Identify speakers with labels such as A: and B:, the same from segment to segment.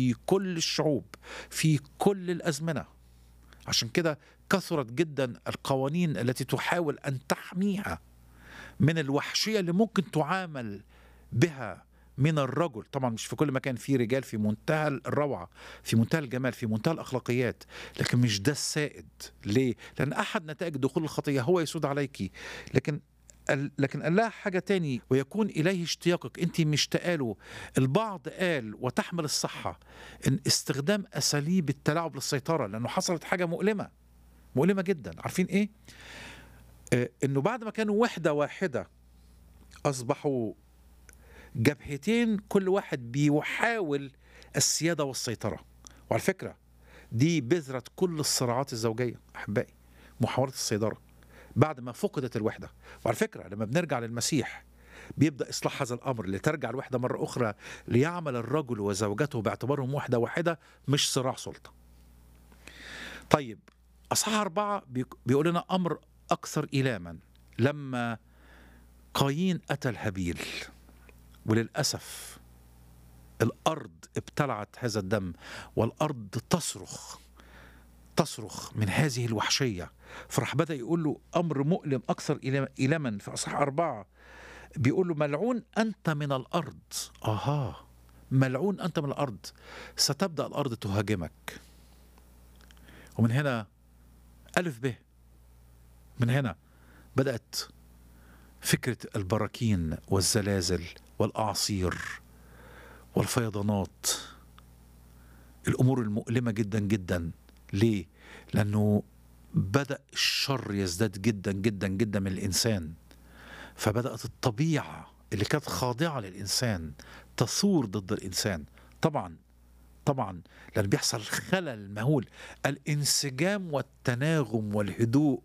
A: في كل الشعوب في كل الازمنه عشان كده كثرت جدا القوانين التي تحاول ان تحميها من الوحشيه اللي ممكن تعامل بها من الرجل طبعا مش في كل مكان في رجال في منتهى الروعه في منتهى الجمال في منتهى الاخلاقيات لكن مش ده السائد ليه لان احد نتائج دخول الخطيه هو يسود عليك لكن ال- لكن قال لها حاجة تاني ويكون إليه اشتياقك أنت مشتاقة له البعض قال وتحمل الصحة إن استخدام أساليب التلاعب للسيطرة لأنه حصلت حاجة مؤلمة مؤلمة جدا عارفين إيه؟ آه إنه بعد ما كانوا وحدة واحدة أصبحوا جبهتين كل واحد بيحاول السيادة والسيطرة وعلى فكرة دي بذرة كل الصراعات الزوجية أحبائي محاولة السيطرة بعد ما فقدت الوحدة وعلى فكرة لما بنرجع للمسيح بيبدأ إصلاح هذا الأمر لترجع الوحدة مرة أخرى ليعمل الرجل وزوجته باعتبارهم وحدة واحدة مش صراع سلطة طيب أصحاح أربعة بيق- بيقول لنا أمر أكثر إيلاما لما قايين أتى الهابيل وللأسف الأرض ابتلعت هذا الدم والأرض تصرخ تصرخ من هذه الوحشية فراح بدأ يقول له أمر مؤلم أكثر إلى- إيلاما في أصحاح أربعة بيقول له ملعون أنت من الأرض آها ملعون أنت من الأرض ستبدأ الأرض تهاجمك ومن هنا ألف به من هنا بدأت فكرة البراكين والزلازل والأعاصير والفيضانات الأمور المؤلمة جدا جدا ليه؟ لأنه بدأ الشر يزداد جدا جدا جدا من الإنسان فبدأت الطبيعة اللي كانت خاضعة للإنسان تثور ضد الإنسان طبعا طبعا لأن بيحصل خلل مهول الانسجام والتناغم والهدوء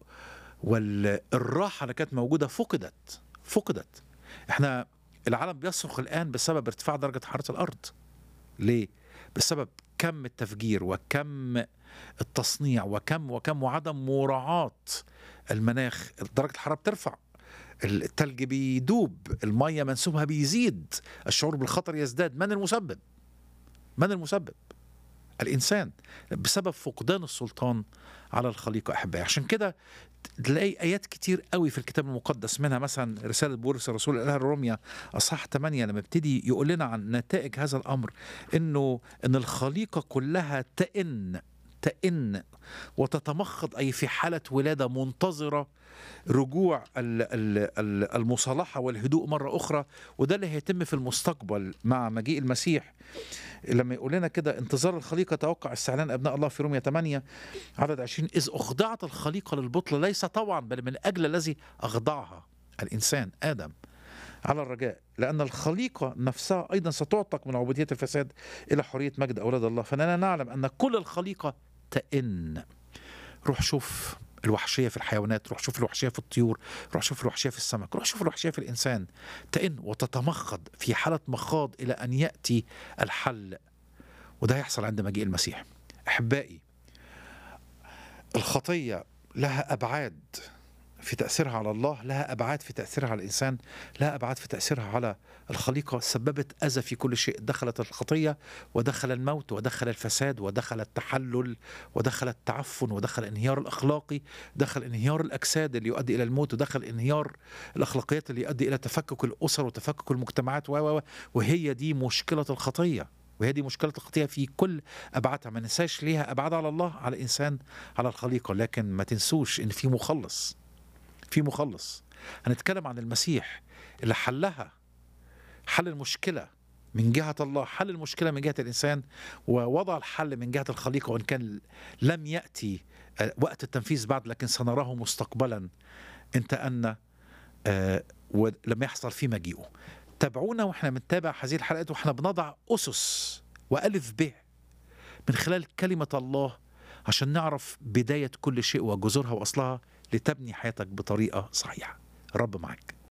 A: والراحة اللي كانت موجودة فقدت فقدت احنا العالم بيصرخ الآن بسبب ارتفاع درجة حرارة الأرض ليه؟ بسبب كم التفجير وكم التصنيع وكم وكم وعدم مراعاة المناخ درجة الحرارة بترفع التلج بيدوب المية منسوبها بيزيد الشعور بالخطر يزداد من المسبب من المسبب الإنسان بسبب فقدان السلطان على الخليقة أحبائي عشان كده تلاقي آيات كتير قوي في الكتاب المقدس منها مثلا رسالة بولس الرسول إلى الرومية أصحاح 8 لما ابتدي يقول لنا عن نتائج هذا الأمر إنه إن الخليقة كلها تئن تئن وتتمخض أي في حالة ولادة منتظرة رجوع ال- ال- ال- المصالحة والهدوء مرة أخرى وده اللي هيتم في المستقبل مع مجيء المسيح لما يقول لنا كده انتظار الخليقة توقع استعلان أبناء الله في رومية 8 عدد 20 إذ أخضعت الخليقة للبطل ليس طوعا بل من أجل الذي أخضعها الإنسان آدم على الرجاء لأن الخليقة نفسها أيضا ستعتق من عبودية الفساد إلى حرية مجد أولاد الله فإننا نعلم أن كل الخليقة تئن روح شوف الوحشية في الحيوانات روح شوف الوحشية في الطيور روح شوف الوحشية في السمك روح شوف الوحشية في الإنسان تئن وتتمخض في حالة مخاض إلى أن يأتي الحل وده هيحصل عند مجيء المسيح أحبائي الخطية لها أبعاد في تأثيرها على الله لها أبعاد في تأثيرها على الإنسان لها أبعاد في تأثيرها على الخليقة سببت أذى في كل شيء دخلت الخطية ودخل الموت ودخل الفساد ودخل التحلل ودخل التعفن ودخل الانهيار الأخلاقي دخل انهيار الأجساد اللي يؤدي إلى الموت ودخل انهيار الأخلاقيات اللي يؤدي إلى تفكك الأسر وتفكك المجتمعات و و و وهي دي مشكلة الخطية وهي دي مشكلة الخطية في كل أبعادها ما ننساش ليها أبعاد على الله على الإنسان على الخليقة لكن ما تنسوش إن في مخلص في مخلص هنتكلم عن المسيح اللي حلها حل المشكلة من جهة الله حل المشكلة من جهة الإنسان ووضع الحل من جهة الخليقة وإن كان لم يأتي آه، وقت التنفيذ بعد لكن سنراه مستقبلا انت أن آه، ولما يحصل في مجيئه تابعونا واحنا بنتابع هذه الحلقات واحنا بنضع أسس وألف به من خلال كلمة الله عشان نعرف بداية كل شيء وجذورها وأصلها لتبني حياتك بطريقة صحيحة رب معك